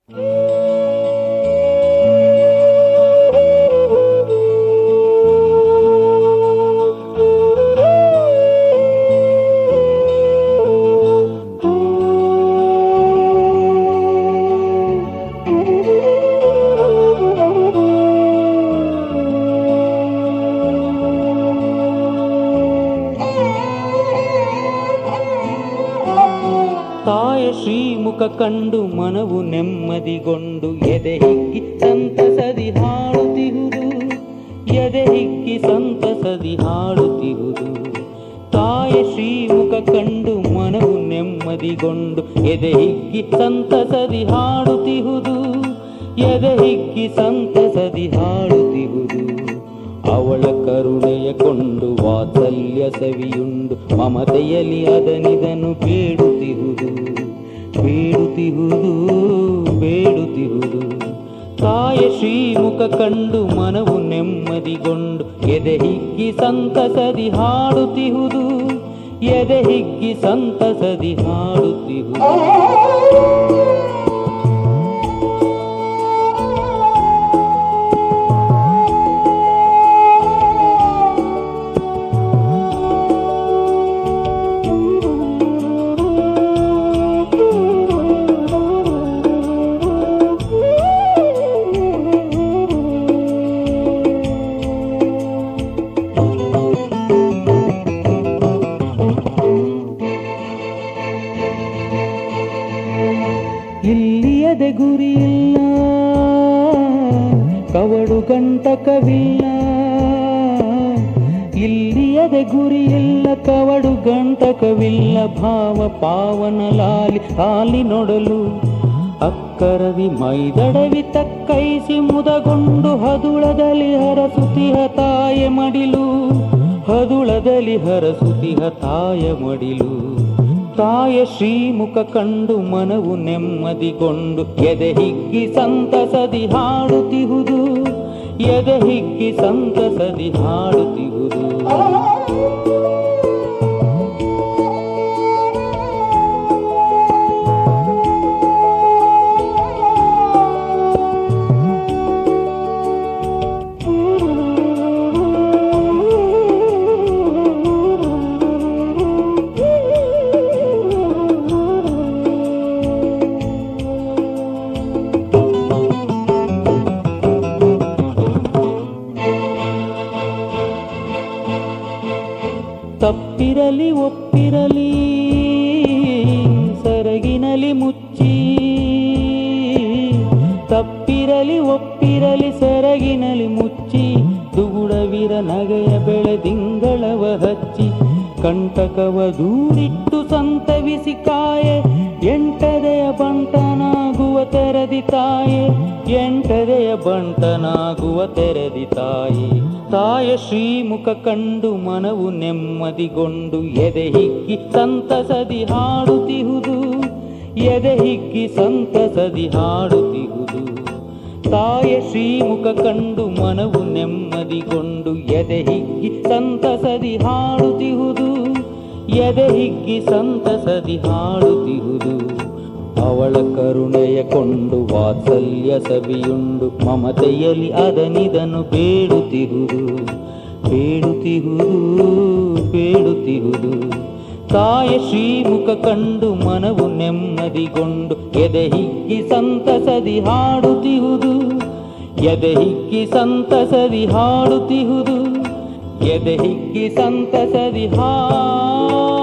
ಮುಖ ಕಂಡು ಮನವು ನೆಮ್ಮದಿಗೊಂಡು ಎದೆ ಹಿಗ್ಗಿ ಸಂತಸದಿ ಹಾಡುತ್ತಿಹುದು ಎದೆ ಹಿಗ್ಗಿ ಸಂತಸದಿ ಹಾಡುತ್ತಿಹುದು ತಾಯ ಶ್ರೀಮುಖ ಕಂಡು ಮನವು ನೆಮ್ಮದಿಗೊಂಡು ಎದೆ ಹಿಗ್ಗಿ ಸಂತಸದಿ ಹಾಡುತ್ತಿಹುದು ಎದೆ ಹಿಗ್ಗಿ ಸಂತಸದಿ ಹಾಡುತ್ತಿಹುದು ಅವಳ ಕರುಣೆಯ ಕೊಂಡು ವಾತ್ಸಲ್ಯ ಸವಿಯುಂಡು ಮಮತೆಯಲ್ಲಿ ಅದನಿದನು ಬೇಡುತ್ತಿಹುದು ಬೇಡುತ್ತಿಹುದು ಬೇಡುತ್ತಿಹುದು ತಾಯ ಶ್ರೀಮುಖ ಕಂಡು ಮನವು ನೆಮ್ಮದಿಗೊಂಡು ಎದೆ ಹಿಗ್ಗಿ ಸಂತಸದಿ ಹಾಡುತ್ತಿಹುದು ಎದೆ ಹಿಗ್ಗಿ ಸಂತಸದಿ ಹಾಡುತ್ತಿಹುದು ಇಲ್ಲಿಯದೆ ಗುರಿಯಿಲ್ಲ ಕವಡು ಗಂಟಕವಿಲ್ಲ ಇಲ್ಲಿಯದೆ ಗುರಿಯಿಲ್ಲ ಕವಡು ಗಂಟಕವಿಲ್ಲ ಭಾವ ಪಾವನ ಲಾಲಿ ಹಾಲಿ ನೋಡಲು ಅಕ್ಕರವಿ ಮೈದಡವಿ ತಕ್ಕೈಸಿ ಮುದಗೊಂಡು ಹದುಳದಲ್ಲಿ ಹರಸುತಿಹ ತಾಯ ಮಡಿಲು ಹದುಳದಲ್ಲಿ ಹರಸುತಿಹ ತಾಯ ಮಡಿಲು ತಾಯ ಶ್ರೀಮುಖ ಕಂಡು ಮನವು ನೆಮ್ಮದಿಗೊಂಡು ಎದೆ ಹಿಗ್ಗಿ ಸಂತಸದಿ ಹಾಡುತ್ತಿಹುದು ಎದೆ ಹಿಗ್ಗಿ ಸಂತಸದಿ ಹಾಡುತ್ತಿಹುದು ತಪ್ಪಿರಲಿ ಒಪ್ಪಿರಲಿ ಸರಗಿನಲಿ ಮುಚ್ಚಿ ತಪ್ಪಿರಲಿ ಒಪ್ಪಿರಲಿ ಸರಗಿನಲಿ ಮುಚ್ಚಿ ದುಗುಡವಿರ ನಗೆಯ ಬೆಳೆದಿಂಗಳವ ಹಚ್ಚಿ ಕಂಟಕವ ದೂರಿಟ್ಟು ಸಂತವಿಸಿ ಕಾಯೆ ಎಂಟದೆಯ ಬಂಟನಾಗುವ ತೆರದಿ ತಾಯೆ ಎಂಟದೆಯ ಬಂಟನಾಗುವ ತೆರದಿ ತಾಯೆ ತಾಯ ಶ್ರೀಮುಖ ಕಂಡು ಮನವು ನೆಮ್ಮದಿಗೊಂಡು ಎದೆ ಹಿಗ್ಗಿ ಸಂತಸದಿ ಹಾಡುತ್ತಿಹುದು ಎದೆ ಹಿಗ್ಗಿ ಸಂತಸದಿ ಹಾಡುತ್ತಿಹುದು ತಾಯ ಶ್ರೀಮುಖ ಕಂಡು ಮನವು ನೆಮ್ಮದಿಗೊಂಡು ಎದೆ ಹಿಗ್ಗಿ ಸಂತಸದಿ ಹಾಡುತ್ತಿಹುದು ಎದೆ ಹಿಗ್ಗಿ ಸಂತಸದಿ ಹಾಡುತ್ತಿಹುದು ಅವಳ ಕರುಣೆಯ ಕೊಂಡು ವಾತ್ಸಲ್ಯ ಸವಿಯುಂಡು ಮಮತೆಯಲ್ಲಿ ಅದನಿದನು ಬೇಡುತ್ತಿಹುದು ಬೇಡುತ್ತಿಹುದು ಬೇಡುತ್ತಿಹುದು ತಾಯ ಶ್ರೀಮುಖ ಕಂಡು ಮನವು ನೆಮ್ಮದಿಗೊಂಡು ಎದೆ ಹಿಗ್ಗಿ ಸಂತಸದಿ ಹಾಡುತ್ತಿಹುದು ಎದೆ ಹಿಗ್ಗಿ ಸಂತಸದಿ ಹಾಡುತ್ತಿಹುದು ಎದೆ ಹಿಗ್ಗಿ ಸಂತಸದಿ ಹಾಡುತ್ತಿಹುದು